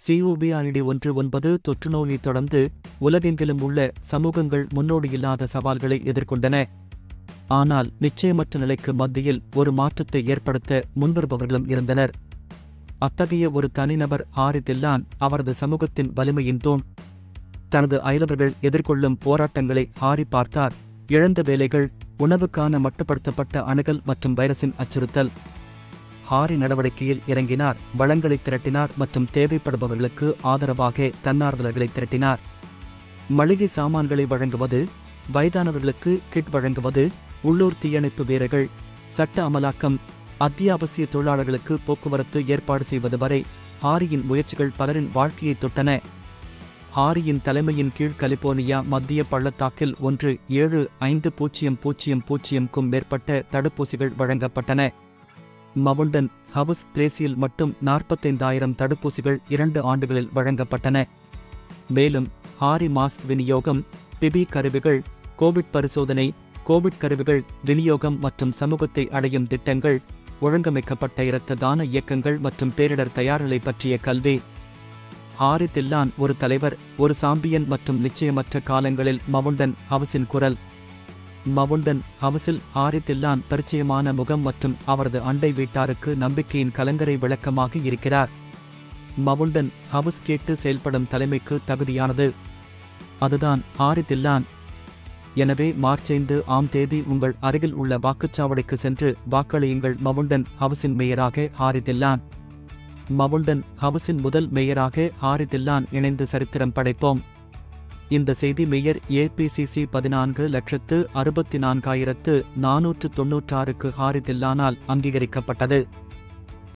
சிஓபிஐடி ஒன்று ஒன்பது தொற்றுநோயை தொடர்ந்து உலகெங்கிலும் உள்ள சமூகங்கள் முன்னோடியில்லாத சவால்களை எதிர்கொண்டன ஆனால் நிச்சயமற்ற நிலைக்கு மத்தியில் ஒரு மாற்றத்தை ஏற்படுத்த முன்வருபவர்களும் இருந்தனர் அத்தகைய ஒரு தனிநபர் ஹாரிதில்லான் அவரது சமூகத்தின் வலிமையின் தூண் தனது அயலவர்கள் எதிர்கொள்ளும் போராட்டங்களை ஹாரி பார்த்தார் இழந்த வேலைகள் உணவுக்கான மட்டுப்படுத்தப்பட்ட அணுகல் மற்றும் வைரஸின் அச்சுறுத்தல் ஹாரி நடவடிக்கையில் இறங்கினார் வளங்களை திரட்டினார் மற்றும் தேவைப்படுபவர்களுக்கு ஆதரவாக தன்னார்வலர்களை திரட்டினார் மளிகை சாமான்களை வழங்குவது வயதானவர்களுக்கு கிட் வழங்குவது உள்ளூர் தீயணைப்பு வீரர்கள் சட்ட அமலாக்கம் அத்தியாவசிய தொழிலாளர்களுக்கு போக்குவரத்து ஏற்பாடு செய்வது வரை ஹாரியின் முயற்சிகள் பலரின் வாழ்க்கையை தொட்டன ஹாரியின் தலைமையின் கீழ் கலிபோர்னியா மத்திய பள்ளத்தாக்கில் ஒன்று ஏழு ஐந்து பூஜ்ஜியம் பூஜ்ஜியம் பூஜ்ஜியம்க்கும் மேற்பட்ட தடுப்பூசிகள் வழங்கப்பட்டன மவுண்டன் ஹவுஸ் பிரேசில் மட்டும் நாற்பத்தைந்தாயிரம் தடுப்பூசிகள் இரண்டு ஆண்டுகளில் வழங்கப்பட்டன மேலும் ஹாரி மாஸ்க் விநியோகம் பிபி கருவிகள் கோவிட் பரிசோதனை கோவிட் கருவிகள் விநியோகம் மற்றும் சமூகத்தை அடையும் திட்டங்கள் ஒழுங்கமைக்கப்பட்ட இரத்த தான இயக்கங்கள் மற்றும் பேரிடர் தயார்நிலை பற்றிய கல்வி ஹாரி தில்லான் ஒரு தலைவர் ஒரு சாம்பியன் மற்றும் நிச்சயமற்ற காலங்களில் மவுண்டன் ஹவுஸின் குரல் மவுண்டன் ஹவுஸில் ஹாரி தில்லான் பரிச்சயமான முகம் மற்றும் அவரது அண்டை வீட்டாருக்கு நம்பிக்கையின் கலங்கரை விளக்கமாக இருக்கிறார் மவுண்டன் ஹவுஸ் கேட்டு செயல்படும் தலைமைக்கு தகுதியானது அதுதான் ஹாரி தில்லான் எனவே மார்ச் ஐந்து ஆம் தேதி உங்கள் அருகில் உள்ள வாக்குச்சாவடிக்கு சென்று வாக்களியுங்கள் மவுண்டன் ஹவுஸின் மேயராக ஹாரி தில்லான் மவுண்டன் ஹவுஸின் முதல் மேயராக ஹாரி தில்லான் இணைந்து சரித்திரம் படைப்போம் இந்த செய்தி மேயர் ஏபிசிசி பதினான்கு லட்சத்து அறுபத்தி நான்காயிரத்து நானூற்று தொன்னூற்றாறுக்கு ஹாரி தில்லானால் அங்கீகரிக்கப்பட்டது